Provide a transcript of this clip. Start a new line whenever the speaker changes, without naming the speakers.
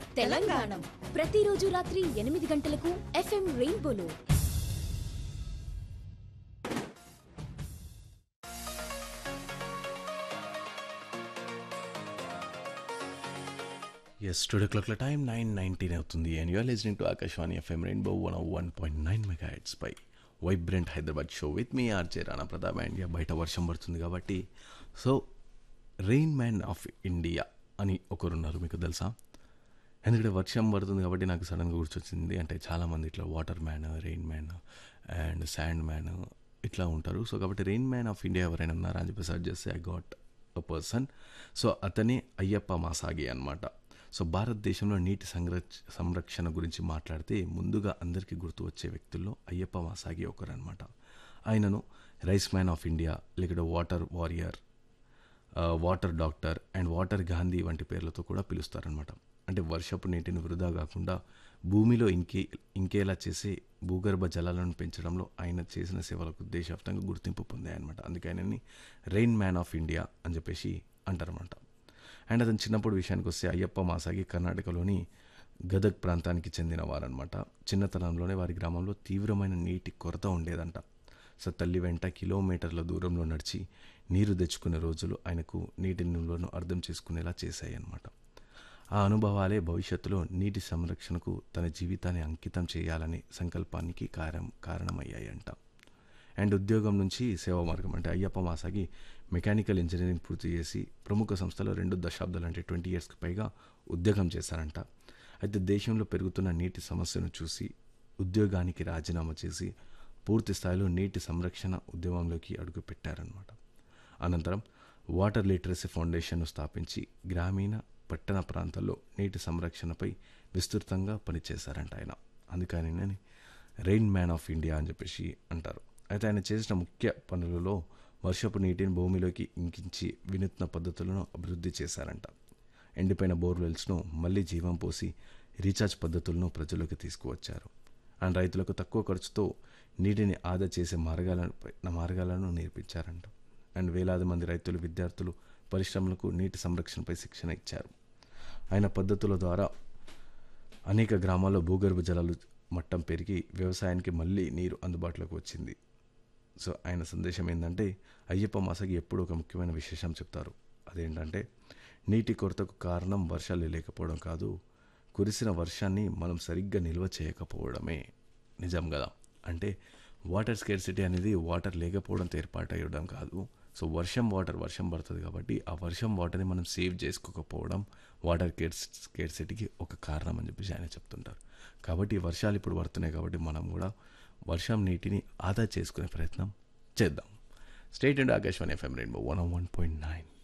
తెలంగాణ ప్రతిరోజు రాత్రి ఎనిమిది గంటలకు ఎఫ్ఎం రెయిన్బోలో
ఎస్ టుడే క్లాక్ల టైం నైన్ నైన్టీన్ అవుతుంది and you're listening to Akashvani FM Rainbow one one point nine mega hertz పై vibrant Hyderabad show with me RJ Rana Pratap and బయట వర్షం పడుతుంది కాబట్టి so rain man of India అని ఒకరున్నారు మీకు తెలుసా ఎందుకంటే వర్షం పడుతుంది కాబట్టి నాకు సడన్గా గుర్తొచ్చింది అంటే చాలామంది ఇట్లా water man rain man and sand man ఇట్లా ఉంటారు సో కాబట్టి రెయిన్ మ్యాన్ ఆఫ్ ఇండియా ఎవరైనా ఉన్నారా అని చెప్పి సర్చ్ చేస్తే I got a person so అతనే అయ్యప్ప మాసాగి అనమాట సో భారతదేశంలో నీటి సంరక్ష సంరక్షణ గురించి మాట్లాడితే ముందుగా అందరికీ గుర్తు వచ్చే వ్యక్తుల్లో అయ్యప్ప మాసాగి ఒకరు అనమాట ఆయనను రైస్ మ్యాన్ ఆఫ్ ఇండియా లేకపోతే water warrior water doctor and water Gandhi వంటి పేర్లతో కూడా పిలుస్తారనమాట అంటే వర్షపు నీటిని వృధా కాకుండా భూమిలో ఇంకే ఇంకేలా చేసే భూగర్భ జలాలను పెంచడంలో ఆయన చేసిన సేవలకు దేశవ్యాప్తంగా గుర్తింపు పొందాయన్నమాట అందుకే ఆయనని రెయిన్ మ్యాన్ ఆఫ్ ఇండియా అని చెప్పేసి అంటారన్నమాట అండ్ అతను చిన్నప్పుడు విషయానికి వస్తే అయ్యప్ప మాసాగి కర్ణాటకలోని గదగ్ ప్రాంతానికి చెందిన వారనమాట చిన్నతనంలోనే వారి గ్రామంలో తీవ్రమైన నీటి కొరత ఉండేదంట సో తల్లి వెంట కిలోమీటర్ల దూరంలో నడిచి నీరు తెచ్చుకునే రోజులు ఆయనకు నీటి నిల్వను అర్థం చేసుకునేలా చేశాయి అన్నమాట ఆ అనుభవాలే భవిష్యత్తులో నీటి సంరక్షణకు తన జీవితాన్ని అంకితం చేయాలనే సంకల్పానికి కారణం కారణమయ్యాయంట అండ్ ఉద్యోగం నుంచి సేవా మార్గం అంటే అయ్యప్ప మాసాగి మెకానికల్ ఇంజనీరింగ్ పూర్తి చేసి ప్రముఖ సంస్థలో రెండు దశాబ్దాలు అంటే ట్వంటీ ఇయర్స్కి పైగా ఉద్యోగం చేశారంట అయితే దేశంలో పెరుగుతున్న నీటి సమస్యను చూసి ఉద్యోగానికి రాజీనామా చేసి పూర్తి స్థాయిలో నీటి సంరక్షణ ఉద్యమంలోకి అడుగుపెట్టారనమాట అనంతరం వాటర్ లిటరసీ ఫౌండేషన్ను స్థాపించి గ్రామీణ పట్టణ ప్రాంతాల్లో నీటి సంరక్షణపై విస్తృతంగా పనిచేశారంట ఆయన అందుకని రెయిన్ మ్యాన్ ఆఫ్ ఇండియా అని చెప్పేసి అంటారు అయితే ఆయన చేసిన ముఖ్య పనులలో వర్షపు నీటిని భూమిలోకి ఇంకించి వినూత్న పద్ధతులను అభివృద్ధి చేశారంట ఎండిపోయిన బోర్వెల్స్ను మళ్ళీ జీవం పోసి రీఛార్జ్ పద్ధతులను ప్రజల్లోకి తీసుకువచ్చారు అండ్ రైతులకు తక్కువ ఖర్చుతో నీటిని ఆదా చేసే మార్గాలను మార్గాలను నేర్పించారంట అండ్ వేలాది మంది రైతులు విద్యార్థులు పరిశ్రమలకు నీటి సంరక్షణపై శిక్షణ ఇచ్చారు ఆయన పద్ధతుల ద్వారా అనేక గ్రామాల్లో భూగర్భ జలాలు మట్టం పెరిగి వ్యవసాయానికి మళ్ళీ నీరు అందుబాటులోకి వచ్చింది సో ఆయన సందేశం ఏంటంటే అయ్యప్ప మాసకి ఎప్పుడు ఒక ముఖ్యమైన విశేషం చెప్తారు అదేంటంటే నీటి కొరతకు కారణం వర్షాలు లేకపోవడం కాదు కురిసిన వర్షాన్ని మనం సరిగ్గా నిల్వ చేయకపోవడమే నిజం కదా అంటే వాటర్ స్కేర్సిటీ అనేది వాటర్ లేకపోవడంతో ఏర్పాటయ్యడం కాదు సో వర్షం వాటర్ వర్షం పడుతుంది కాబట్టి ఆ వర్షం వాటర్ని మనం సేవ్ చేసుకోకపోవడం వాటర్ కేర్ స్కేర్సిటీకి ఒక కారణం అని చెప్పేసి ఆయన చెప్తుంటారు కాబట్టి వర్షాలు ఇప్పుడు పడుతున్నాయి కాబట్టి మనం కూడా వర్షం నీటిని ఆదా చేసుకునే ప్రయత్నం చేద్దాం stay tuned Akashvani FM Rainbow one one point nine